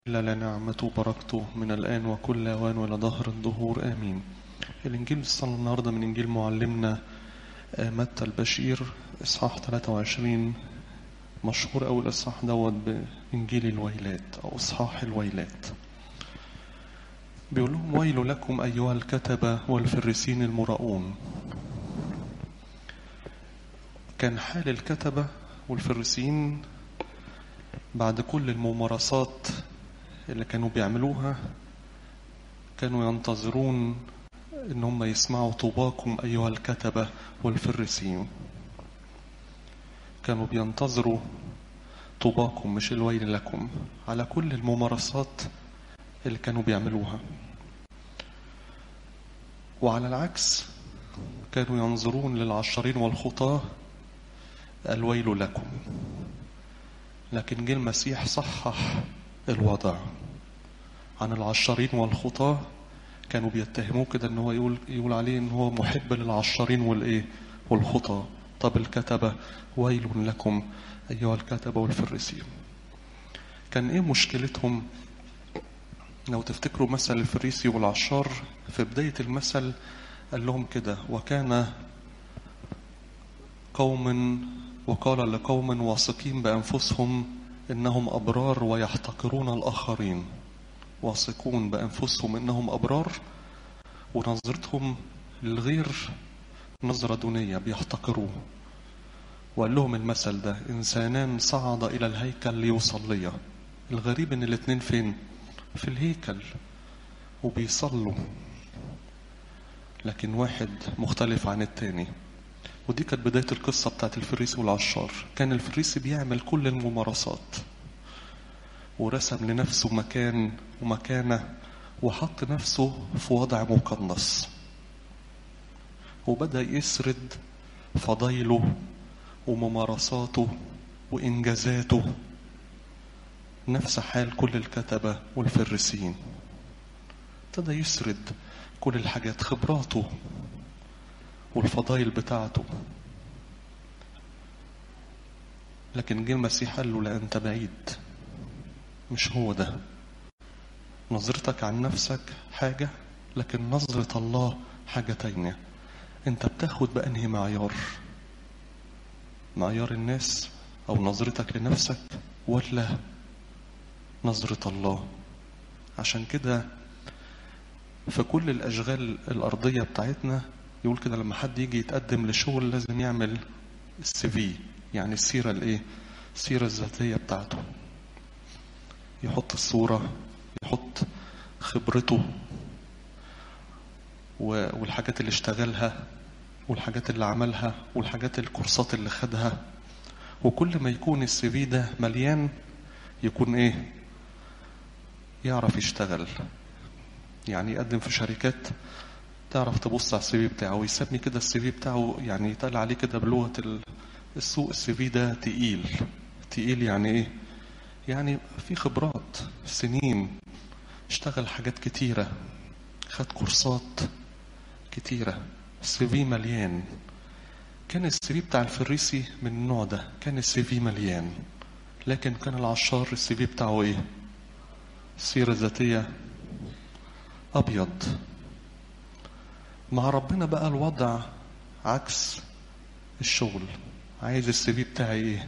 إلا لنعمته وبركته من الآن وكل أوان وإلى ظهر الدهور آمين الإنجيل الصلاة النهاردة من إنجيل معلمنا آه، متى البشير إصحاح 23 مشهور أول إصحاح دوت بإنجيل الويلات أو إصحاح الويلات بيقول لهم ويل لكم أيها الكتبة والفريسين المراؤون كان حال الكتبة والفريسين بعد كل الممارسات اللي كانوا بيعملوها كانوا ينتظرون ان هم يسمعوا طوباكم ايها الكتبة والفريسين كانوا بينتظروا طوباكم مش الويل لكم على كل الممارسات اللي كانوا بيعملوها وعلى العكس كانوا ينظرون للعشرين والخطاة الويل لكم لكن جه المسيح صحح الوضع عن العشرين والخطاة كانوا بيتهموه كده ان هو يقول يقول عليه ان هو محب للعشرين والايه والخطاة طب الكتبة ويل لكم ايها الكتبة والفريسين كان ايه مشكلتهم لو تفتكروا مثل الفريسي والعشار في بداية المثل قال لهم كده وكان قوم وقال لقوم واثقين بأنفسهم إنهم أبرار ويحتقرون الآخرين واثقون بأنفسهم إنهم أبرار ونظرتهم للغير نظرة دونية بيحتقروه وقال لهم المثل ده إنسانان صعد إلى الهيكل ليصليا الغريب إن الاتنين فين في الهيكل وبيصلوا لكن واحد مختلف عن التاني ودي كانت بداية القصة بتاعت الفريسي والعشار كان الفريسي بيعمل كل الممارسات ورسم لنفسه مكان ومكانة وحط نفسه في وضع مقدس وبدأ يسرد فضايله وممارساته وإنجازاته نفس حال كل الكتبة والفريسيين ابتدى يسرد كل الحاجات خبراته والفضائل بتاعته لكن جه المسيح قال له لا انت بعيد مش هو ده نظرتك عن نفسك حاجة لكن نظرة الله حاجة تانية انت بتاخد بأنهي معيار معيار الناس او نظرتك لنفسك ولا نظرة الله عشان كده في كل الأشغال الأرضية بتاعتنا يقول كده لما حد يجي يتقدم لشغل لازم يعمل السي في يعني السيرة الايه السيرة الذاتية بتاعته يحط الصورة يحط خبرته و- والحاجات اللي اشتغلها والحاجات اللي عملها والحاجات الكورسات اللي خدها وكل ما يكون السي في ده مليان يكون ايه يعرف يشتغل يعني يقدم في شركات تعرف تبص على السي في بتاعه ويسمي كده السي في بتاعه يعني يطلع عليه كده بلغه ال- السوق السي في ده تقيل تقيل يعني ايه يعني في خبرات سنين اشتغل حاجات كتيره خد كورسات كتيره السي في مليان كان السي في بتاع الفريسي من النوع ده كان السي في مليان لكن كان العشار السي في بتاعه ايه السيره الذاتيه ابيض مع ربنا بقى الوضع عكس الشغل عايز السي في بتاعي ايه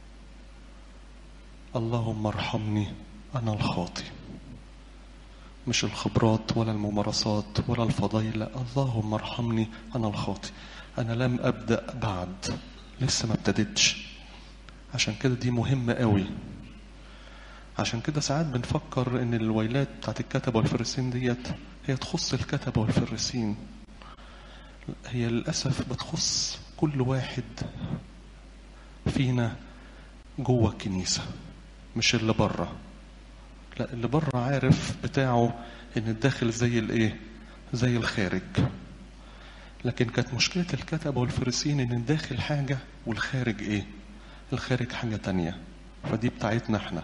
اللهم ارحمني انا الخاطي مش الخبرات ولا الممارسات ولا الفضائل لا اللهم ارحمني انا الخاطي انا لم ابدا بعد لسه ما ابتديتش عشان كده دي مهمه قوي عشان كده ساعات بنفكر ان الويلات بتاعت الكتبه والفريسين ديت هي تخص الكتبه والفريسين هي للأسف بتخص كل واحد فينا جوه الكنيسة مش اللي بره لا اللي بره عارف بتاعه ان الداخل زي الايه زي الخارج لكن كانت مشكلة الكتبة والفريسين ان الداخل حاجة والخارج ايه الخارج حاجة تانية فدي بتاعتنا احنا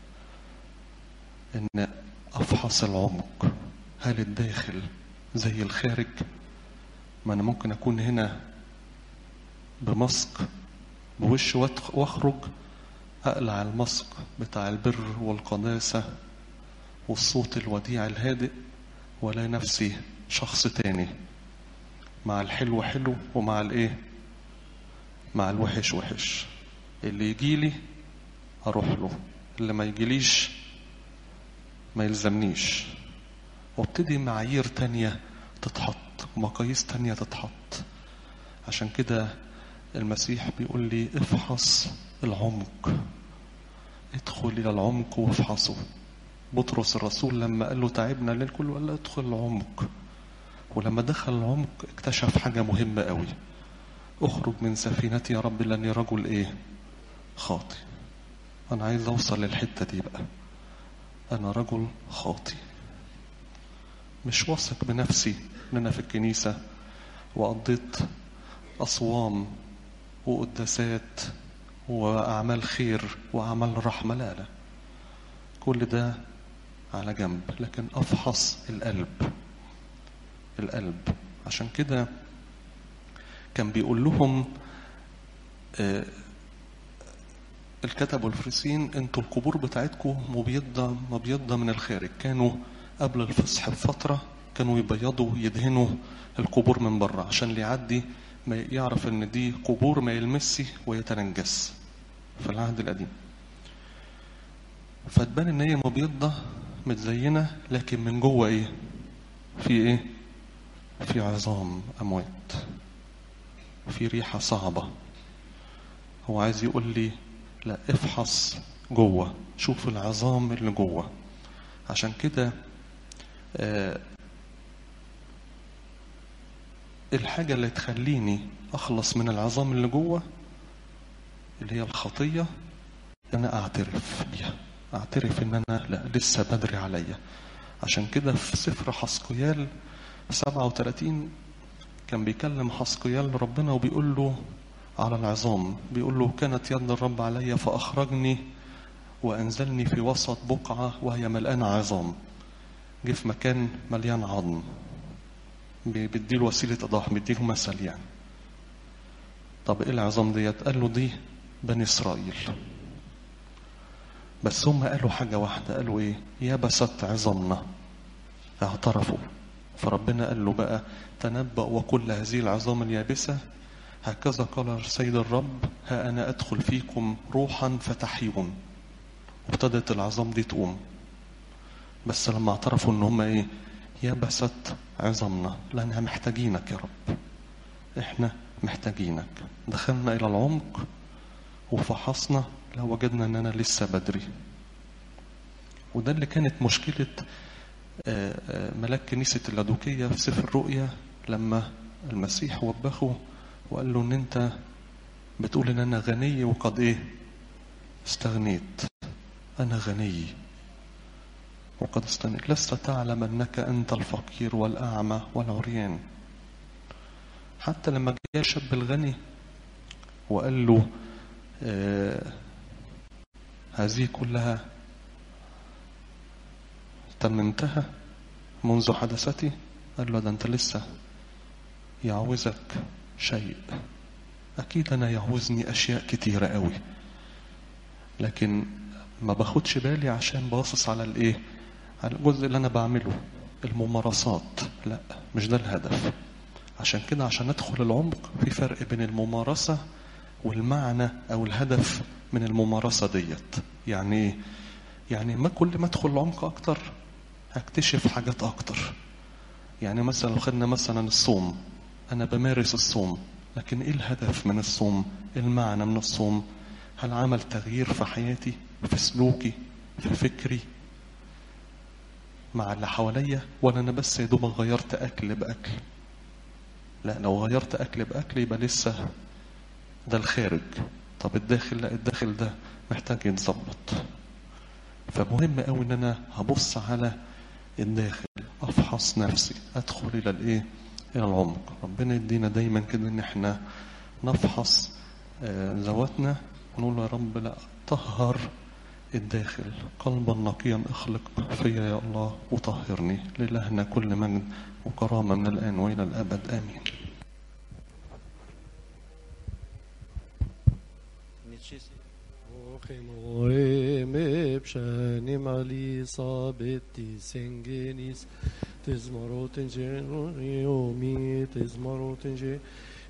ان افحص العمق هل الداخل زي الخارج ما انا ممكن اكون هنا بمسك بوش وأدخ- واخرج اقلع المسك بتاع البر والقداسة والصوت الوديع الهادئ ولا نفسي شخص تاني مع الحلو حلو ومع الايه مع الوحش وحش اللي يجيلي اروح له اللي ما يجيليش ما يلزمنيش وابتدي معايير تانية تتحط ومقاييس تانية تتحط عشان كده المسيح بيقول لي افحص العمق ادخل الى العمق وافحصه بطرس الرسول لما قال له تعبنا الليل كله قال له ادخل العمق ولما دخل العمق اكتشف حاجة مهمة قوي اخرج من سفينتي يا رب لاني رجل ايه خاطي انا عايز اوصل للحتة دي بقى انا رجل خاطي مش واثق بنفسي ان انا في الكنيسة وقضيت اصوام وقداسات واعمال خير واعمال رحمة لا لا كل ده على جنب لكن افحص القلب القلب عشان كده كان بيقول لهم آه الكتب والفريسين انتوا القبور بتاعتكم مبيضة مبيضة من الخارج كانوا قبل الفصح بفترة كانوا يبيضوا يدهنوا القبور من بره عشان اللي يعدي ما يعرف ان دي قبور ما يلمسي ويتنجس في العهد القديم فتبان ان هي مبيضة متزينة لكن من جوه ايه في ايه في عظام اموات في ريحة صعبة هو عايز يقول لي لا افحص جوه شوف العظام اللي جوه عشان كده آه الحاجة اللي تخليني أخلص من العظام اللي جوه اللي هي الخطية أنا أعترف بيها أعترف إن أنا لا لسه بدري عليا عشان كده في سفر حسقيال 37 كان بيكلم حسقيال ربنا وبيقول له على العظام بيقول له كانت يد الرب علي فأخرجني وأنزلني في وسط بقعة وهي ملقانة عظام جه في مكان مليان عظم بيديله وسيلة إيضاح بيديله مثل يعني طب إيه العظام ديت قال له دي بني إسرائيل بس هم قالوا حاجة واحدة قالوا إيه يبست عظامنا اعترفوا فربنا قال له بقى تنبأ وكل هذه العظام اليابسة هكذا قال السيد الرب ها أنا أدخل فيكم روحا فتحيون وابتدت العظام دي تقوم بس لما اعترفوا ان هم ايه يبست عظامنا لانها محتاجينك يا رب احنا محتاجينك دخلنا الى العمق وفحصنا لو وجدنا اننا لسه بدري وده اللي كانت مشكلة ملاك كنيسة اللادوكية في سفر الرؤيا لما المسيح وبخه وقال له ان انت بتقول ان انا غني وقد ايه استغنيت انا غني وقد استغنيت لست تعلم انك انت الفقير والاعمى والعريان حتى لما جاء الشاب الغني وقال له آه هذه كلها تممتها منذ حدثتي قال له ده انت لسه يعوزك شيء اكيد انا يعوزني اشياء كتيره قوي لكن ما باخدش بالي عشان باصص على الايه على الجزء اللي انا بعمله الممارسات لا مش ده الهدف عشان كده عشان ادخل العمق في فرق بين الممارسه والمعنى او الهدف من الممارسه ديت يعني ايه يعني ما كل ما ادخل العمق اكتر هكتشف حاجات اكتر يعني مثلا لو خدنا مثلا الصوم انا بمارس الصوم لكن ايه الهدف من الصوم إيه المعنى من الصوم هل عمل تغيير في حياتي في سلوكي في فكري مع اللي حواليا ولا انا بس يا دوب غيرت اكل باكل لا لو غيرت اكل باكل يبقى لسه ده الخارج طب الداخل لا الداخل ده محتاج يتظبط فمهم قوي ان انا هبص على الداخل افحص نفسي ادخل الى الايه الى العمق ربنا يدينا دايما كده ان احنا نفحص ذواتنا ونقول يا رب لا طهر الداخل قلبا نقيا اخلق فيا يا الله وطهرني لإلهنا كل مجد وكرامة من الآن وإلى الأبد آمين Nečist. Och Morim ebshanim ali sabeti sengenis tizmarot in yomi tizmarot in